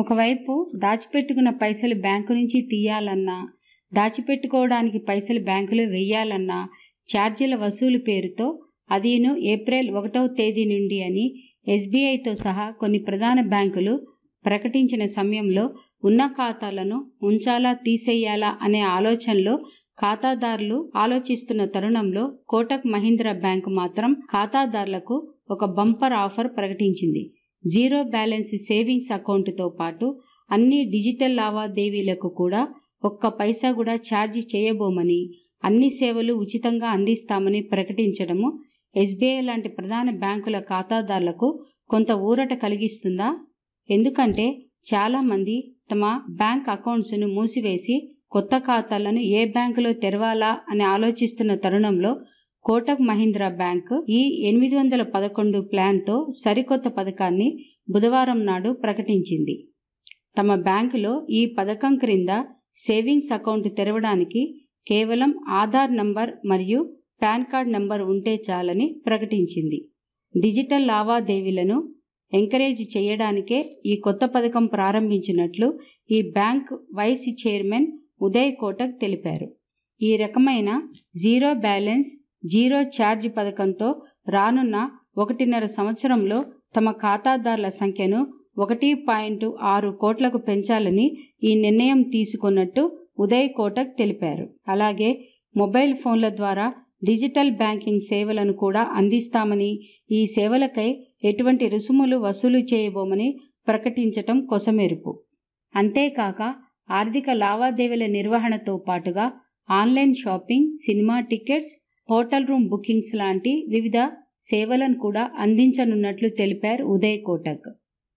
ఒకవైపు దాచిపెట్టుకున్న పైసలు బ్యాంకు నుంచి తీయాలన్నా దాచిపెట్టుకోవడానికి పైసలు బ్యాంకులో వెయ్యాలన్నా ఛార్జీల వసూలు పేరుతో అదీను ఏప్రిల్ ఒకటవ తేదీ నుండి అని ఎస్బీఐతో సహా కొన్ని ప్రధాన బ్యాంకులు ప్రకటించిన సమయంలో ఉన్న ఖాతాలను ఉంచాలా తీసేయాలా అనే ఆలోచనలో ఖాతాదారులు ఆలోచిస్తున్న తరుణంలో కోటక్ మహీంద్రా బ్యాంకు మాత్రం ఖాతాదారులకు ఒక బంపర్ ఆఫర్ ప్రకటించింది జీరో బ్యాలెన్స్ సేవింగ్స్ అకౌంట్తో పాటు అన్ని డిజిటల్ లావాదేవీలకు కూడా ఒక్క పైసా కూడా ఛార్జీ చేయబోమని అన్ని సేవలు ఉచితంగా అందిస్తామని ప్రకటించడము ఎస్బీఐ లాంటి ప్రధాన బ్యాంకుల ఖాతాదారులకు కొంత ఊరట కలిగిస్తుందా ఎందుకంటే చాలామంది తమ బ్యాంక్ అకౌంట్స్ను మూసివేసి కొత్త ఖాతాలను ఏ బ్యాంకులో తెరవాలా అని ఆలోచిస్తున్న తరుణంలో కోటక్ మహీంద్రా బ్యాంక్ ఈ ఎనిమిది వందల పదకొండు ప్లాన్తో సరికొత్త పథకాన్ని బుధవారం నాడు ప్రకటించింది తమ బ్యాంకులో ఈ పథకం క్రింద సేవింగ్స్ అకౌంట్ తెరవడానికి కేవలం ఆధార్ నంబర్ మరియు పాన్ కార్డ్ నంబర్ ఉంటే చాలని ప్రకటించింది డిజిటల్ లావాదేవీలను ఎంకరేజ్ చేయడానికే ఈ కొత్త పథకం ప్రారంభించినట్లు ఈ bank vice chairman Uday Kotak తెలిపారు ఈ రకమైన జీరో బ్యాలెన్స్ జీరో ఛార్జ్ పథకంతో రానున్న ఒకటిన్నర సంవత్సరంలో తమ ఖాతాదారుల సంఖ్యను ఒకటి పాయింట్ ఆరు కోట్లకు పెంచాలని ఈ నిర్ణయం తీసుకున్నట్టు ఉదయ్ కోటక్ తెలిపారు అలాగే మొబైల్ ఫోన్ల ద్వారా డిజిటల్ బ్యాంకింగ్ సేవలను కూడా అందిస్తామని ఈ సేవలకై ఎటువంటి రుసుములు వసూలు చేయబోమని ప్రకటించటం కొసమెరుపు అంతేకాక ఆర్థిక లావాదేవీల నిర్వహణతో పాటుగా online shopping cinema tickets hotel room bookings లాంటి వివిధ సేవలను కూడా అందించనున్నట్లు తెలిపారు ఉదయ్ కోటక్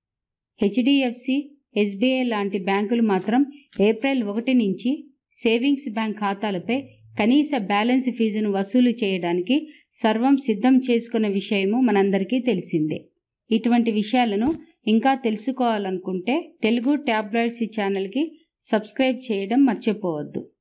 హెచ్డిఎఫ్సి ఎస్బీఐ లాంటి బ్యాంకులు మాత్రం ఏప్రిల్ ఒకటి నుంచి సేవింగ్స్ బ్యాంక్ ఖాతాలపై కనీస బ్యాలెన్స్ ఫీజును వసూలు చేయడానికి సర్వం సిద్ధం చేసుకున్న విషయము మనందరికీ తెలిసిందే ఇటువంటి విషయాలను ఇంకా తెలుసుకోవాలనుకుంటే తెలుగు ట్యాబ్లాయిడ్స్ ఛానల్కి సబ్స్క్రైబ్ చేయడం మర్చిపోవద్దు